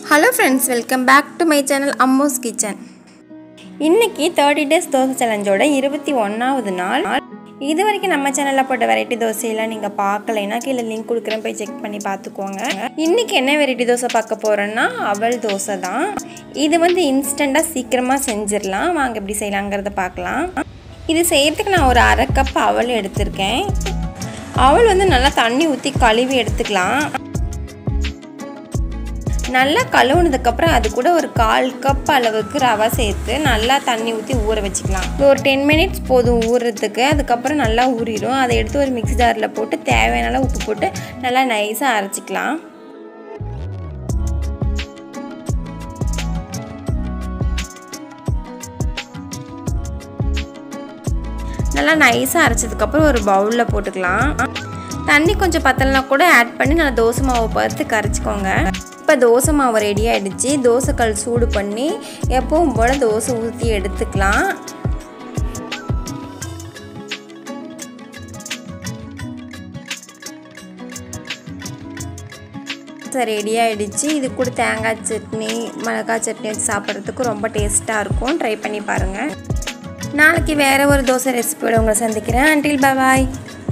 hello friends welcome back to my channel அம்மோஸ் kitchen இன்னைக்கு thirty days dosa சேலஞ்சோட இருபத்தி ஒன்றாவது நாள் இது வரைக்கும் நம்ம சேனலில் போட்ட வெரைட்டி தோசையெல்லாம் நீங்கள் பார்க்கலைன்னா கீழே லிங்க் கொடுக்குறேன் போய் செக் பண்ணி பார்த்துக்கோங்க இன்றைக்கி என்ன வெரைட்டி தோசை பார்க்க போகிறோன்னா அவல் தோசை தான் இது வந்து இன்ஸ்டண்ட்டாக சீக்கிரமாக செஞ்சிடலாம் வாங்க எப்படி செய்யலாங்கிறத பார்க்கலாம் இது செய்யறதுக்கு நான் ஒரு அரை கப் அவல் எடுத்திருக்கேன் அவல் வந்து நல்லா தண்ணி ஊற்றி கழுவி எடுத்துக்கலாம் நல்லா கழுவுனதுக்கப்புறம் அது கூட ஒரு கால் கப் அளவுக்கு ரவை சேர்த்து நல்லா தண்ணி ஊற்றி ஊற வச்சுக்கலாம் ஒரு டென் மினிட்ஸ் போதும் ஊறுறதுக்கு அதுக்கப்புறம் நல்லா ஊறிடும் அதை எடுத்து ஒரு மிக்ஸி ஜாரில் போட்டு தேவையான அளவு உப்பு போட்டு நல்லா நைஸாக அரைச்சிக்கலாம் நல்லா நைஸாக அரைச்சதுக்கப்புறம் ஒரு பவுலில் போட்டுக்கலாம் தண்ணி கொஞ்சம் பத்தலைனா கூட ஆட் பண்ணி நல்லா தோசை மாவை பார்த்து கரைச்சிக்கோங்க இப்போ தோசை மாவு ரெடி ஆகிடுச்சு தோசைக்கல் சூடு பண்ணி எப்பவும் போல் தோசை ஊற்றி எடுத்துக்கலாம் ரெடி ஆகிடுச்சு இது கூட தேங்காய் சட்னி மிளகாய் சட்னி வச்சு சாப்பிட்றதுக்கு ரொம்ப டேஸ்ட்டாக இருக்கும் ட்ரை பண்ணி பாருங்கள் நாளைக்கு வேறு ஒரு தோசை ரெசிபியோட உங்களை சந்திக்கிறேன் அண்டில் பாய்